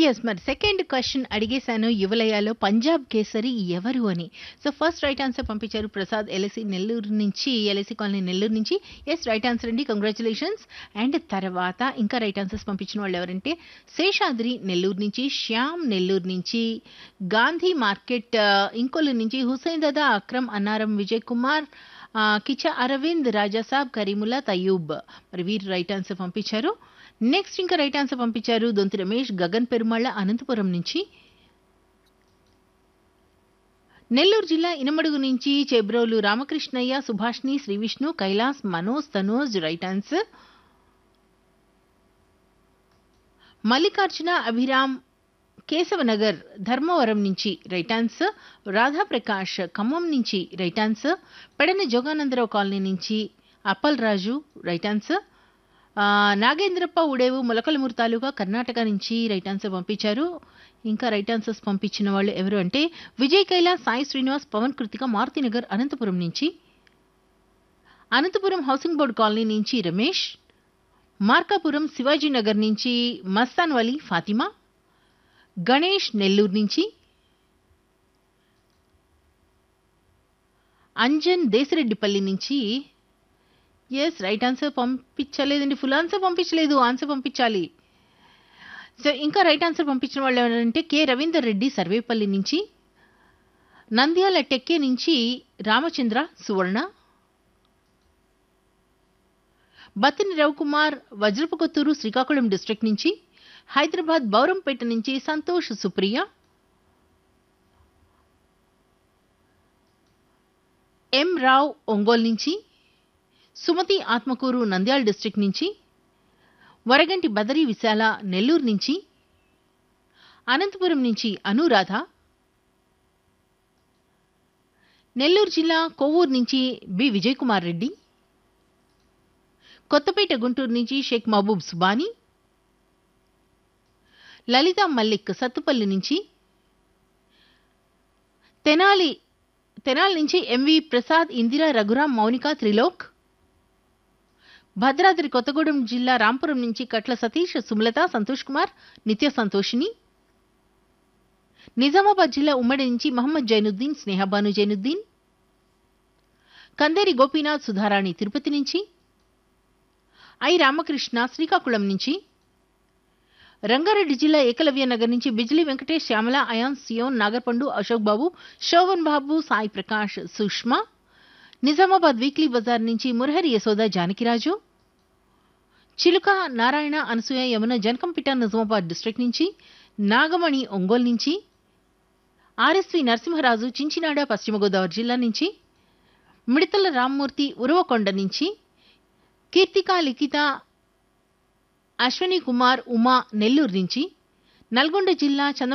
yes మరి second question అడిగేశాను యువలయాలో పంజాబ్ కేసరి ఎవరు అని సో ఫస్ట్ రైట్ ఆన్సర్ పంపించారు ప్రసాద్ ఎల్ఎసి నెల్లూరు నుంచి ఎల్ఎసి కాలనీ నెల్లూరు నుంచి ఎస్ రైట్ ఆన్సర్ అండి కంగ్రాచులేషన్స్ అండ్ తర్వాత ఇంకా రైట్ ఆన్సర్స్ పంపించిన వాళ్ళు ఎవరంటే శేషాద్రి నెల్లూరు నుంచి శ్యామ్ నెల్లూరు నుంచి గాంధీ మార్కెట్ ఆ, ఇంకొల్లు నుంచి హుసైన్ దాదా అక్రమ్ అన్నారం విజయ్ కుమార్ ఆ, కిచా అరవింద్ రాజాసాబ్ కరీముల్లా తయూబ్ మరి వీరు రైట్ ఆన్సర్ పంపించారు నెక్స్ట్ ఇంకా రైట్ ఆన్సర్ పంపించారు దొంతి రమేష్ గగన్ పెరుమాళ్ళ అనంతపురం నుంచి నెల్లూరు జిల్లా ఇనమడుగు నుంచి చెబ్రోలు రామకృష్ణయ్య సుభాష్ని శ్రీవిష్ణు కైలాస్ మనోజ్ తనోజ్ రైట్ ఆన్సర్ మల్లికార్జున అభిరామ్ కేశవనగర్ ధర్మవరం నుంచి రైట్ ఆన్సర్ రాధాప్రకాష్ ఖమ్మం నుంచి right answer Pedana Joganandarao colony నుంచి అప్పల్ రాజు రైట్ ఆన్సర్ ఆ, నాగేంద్రప్ప ఉడేవు మొలకలమూరు తాలూకా కర్ణాటక నుంచి రైట్ ఆన్సర్ పంపించారు ఇంకా రైట్ ఆన్సర్స్ పంపించిన వాళ్ళు ఎవరు అంటే విజయ్ కైలాస్ సాయి శ్రీనివాస్ పవన్ కృతిక మారుతినగర్ అనంతపురం నుంచి అనంతపురం హౌసింగ్ బోర్డు కాలనీ నుంచి రమేష్ మార్కాపురం శివాజీ నగర్ నుంచి మస్తాన్ వలీ ఫాతిమా గణేష్ నెల్లూరు నుంచి అంజన్ దేశరెడ్డిపల్లి నుంచి ఎస్ రైట్ ఆన్సర్ పంపించలేదండి ఫుల్ ఆన్సర్ పంపించలేదు ఆన్సర్ పంపించాలి సో ఇంకా రైట్ ఆన్సర్ పంపించిన వాళ్ళు ఎవరంటే కె రవీందర్ రెడ్డి సర్వేపల్లి నుంచి నంద్యాల టెక్కే నుంచి రామచంద్ర సువర్ణ బత్తిని రవికుమార్ వజ్రపు కొత్తూరు శ్రీకాకుళం డిస్ట్రిక్ట్ నుంచి హైదరాబాద్ బౌరంపేట నుంచి సంతోష్ సుప్రియ ఎం రావ్ ఒంగోలు నుంచి సుమతి ఆత్మకూరు నంద్యాల డిస్ట్రిక్ట్ నుంచి వరగంటి బదరి విశాల నెల్లూరు నుంచి అనంతపురం నుంచి అనురాధ నెల్లూరు జిల్లా కొవ్వూరు నుంచి బి విజయ్ కుమార్ రెడ్డి కొత్తపేట గుంటూరు నుంచి షేక్ మహబూబ్ సుబానీ లలిత మల్లిక్ సత్తుపల్లి నుంచి తెనాలి తెనాలి నుంచి ఎంవి ప్రసాద్ ఇందిరా రఘురాం మౌనిక త్రిలోక్ భద్రాద్రి కొత్తగూడెం జిల్లా రాంపురం నుంచి కట్ల సతీష్ సుమలత సంతోష్ కుమార్ నిత్య సంతోషిని నిజామాబాద్ జిల్లా ఉమ్మడి నుంచి మహమ్మద్ జైనుద్దీన్ స్నేహబాను జైనుద్దీన్ కందేరి గోపీనాథ్ సుధారాణి తిరుపతి నుంచి ఐ రామకృష్ణ శ్రీకాకుళం నుంచి రంగారెడ్డి జిల్లా ఏకలవ్య నగర్ నుంచి బిజ్లీ వెంకటేష్ శ్యామల అయాన్ సియోన్ నాగర్పండు అశోక్ బాబు శోభన్ బాబు సాయి ప్రకాష్ సుష్మా నిజామాబాద్ వీక్లీ బజార్ నుంచి మురహరి యశోద జానకిరాజు చిలుక నారాయణ అనసూయ యమున జనకంపిట నిజామాబాద్ డిస్ట్రిక్ట్ నుంచి నాగమణి ఒంగోలు నుంచి ఆర్ఎస్వి నరసింహరాజు చించినాడ పశ్చిమ గోదావరి జిల్లా నుంచి మిడతల రామ్మూర్తి ఉరవకొండ నుంచి కీర్తిక లిఖిత అశ్విని కుమార్ ఉమా నెల్లూరు నుంచి నల్గొండ జిల్లా చంద